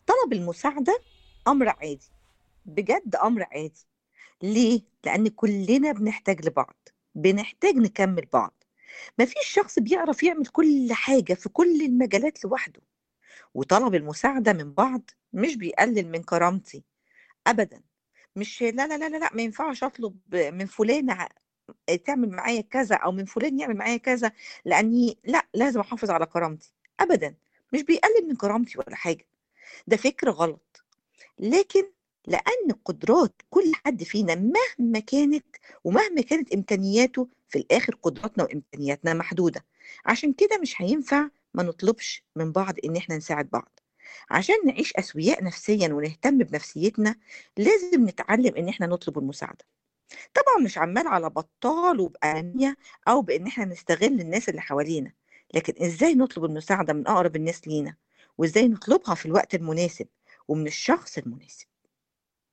طلب المساعدة أمر عادي، بجد أمر عادي، ليه؟ لأن كلنا بنحتاج لبعض، بنحتاج نكمّل بعض، ما فيش شخص بيعرف يعمل كل حاجة في كل المجالات لوحده، وطلب المساعدة من بعض مش بيقلل من كرامتي أبدًا، مش لا، لا، لا، لا، لأ، ما ينفعش أطلب من فلانة ع تعمل معايا كذا أو من فلان يعمل معايا كذا، لأني لأ، لازم أحافظ على كرامتي، أبدًا، مش بيقلل من كرامتي ولا حاجة، ده فكر غلط، لكن لأن قدرات كل حد فينا مهما كانت ومهما كانت إمكانياته، في الآخر قدراتنا وإمكانياتنا محدودة، عشان كده مش هينفع ما نطلبش من بعض إن إحنا نساعد بعض، عشان نعيش أسوياء نفسيًا ونهتم بنفسيتنا، لازم نتعلم إن إحنا نطلب المساعدة، طبعًا مش عمّال على بطّال وبأنانية أو بإن إحنا نستغل الناس اللي حوالينا، لكن إزاي نطلب المساعدة من أقرب الناس لينا، وإزاي نطلبها في الوقت المناسب ومن الشخص المناسب.